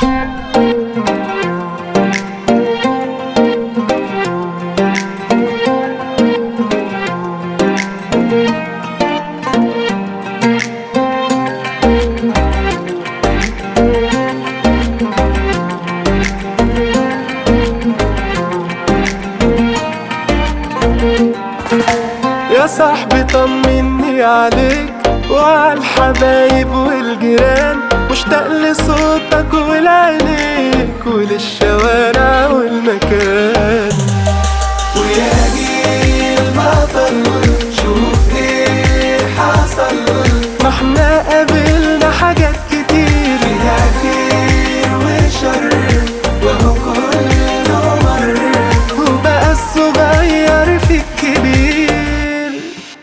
يا صاحبي طمني عليك وعلى الحبايب والجيران مشتاق لصوتك ولعينيك وللشوارع والمكان ويا جيل بطل شوف ايه حصل ما احنا قابلنا حاجات كتير فيها خير وشر وهو كله مر وبقى الصغير في الكبير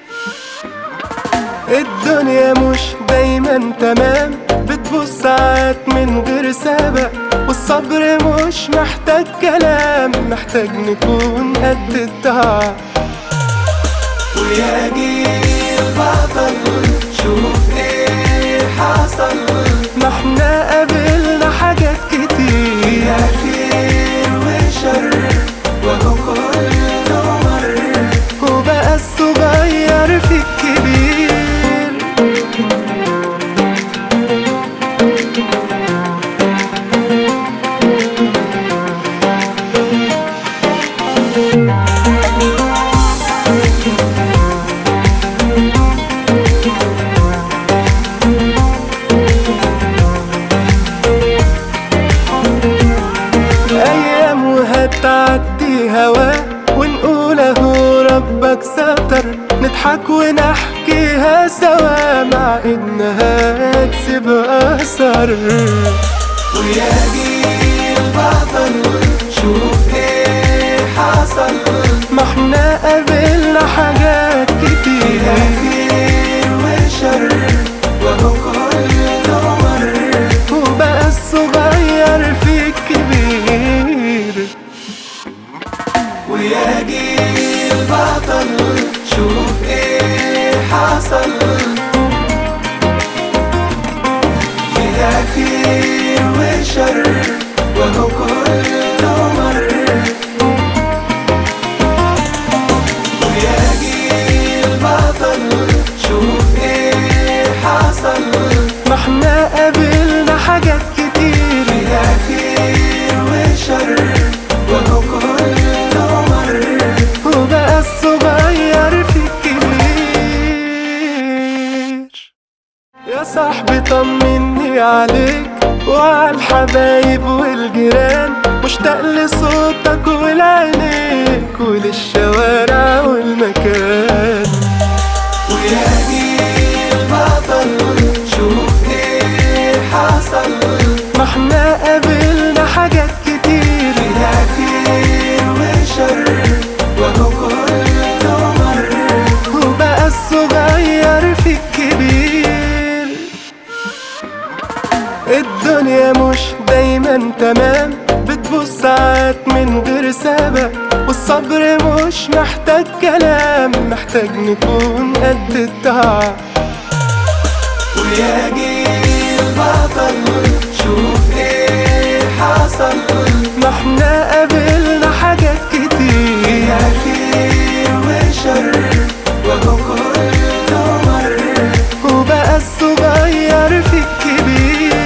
الدنيا مش دايما تمام بتبص ساعات من غير سبب والصبر مش محتاج كلام محتاج نكون قد التعب ويا جيل بطل شوف ايه حصل ما احنا قابلنا حاجات كتير فيها خير وشر وهو كله مر وبقى الصغير في الكبير أيام وهتعدي هوا ونقول أهو ربك ستر نضحك ونحكيها سوا مع إنها تسيب أثر ويا جيل بطل شوف إيه حصل ما احنا قابلنا حاجات كتير فيها خير وشر وهو كله مر وبقى الصغير في الكبير ويا جيل بطل شوف ايه حصل فيها خير وشر وهو كله مر ويا جيل بطل شوف ايه حصل ما احنا قابلنا حاجات كتير فيها خير وشر وهو كله مر وبقى الصغير في الكبير يا صاحبي طمني عليك وعلى الحبايب والجيران مشتاق لصوتك ولعينيك وللشوارع والمكان ويا جيل بطل شوف ايه حصل ما احنا قابلنا حاجات كتير فيها خير وشر وهو كله مر وبقى الصغير في الكبير الدنيا مش دايما تمام بتبص ساعات من غير سبب والصبر مش محتاج كلام محتاج نكون قد التعب ويا جيل بطل شوف ايه حصل ما احنا قابلنا حاجات كتير فيها خير وشر وهو كله مر وبقى الصغير في الكبير